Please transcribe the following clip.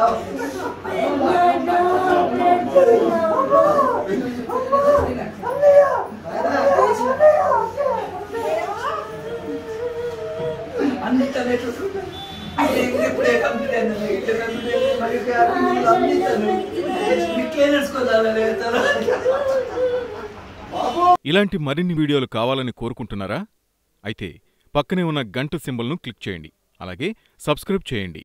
అన్ని తనేటు ఇప్పుడే కంప్లీట్ అయింది మరి అన్ని తను ఇట్లే నేర్చుకోవాలి ఇలాంటి మరిన్ని వీడియోలు కావాలని కోరుకుంటున్నారా అయితే పక్కనే ఉన్న గంట సింబల్ను క్లిక్ చేయండి అలాగే సబ్స్క్రైబ్ చేయండి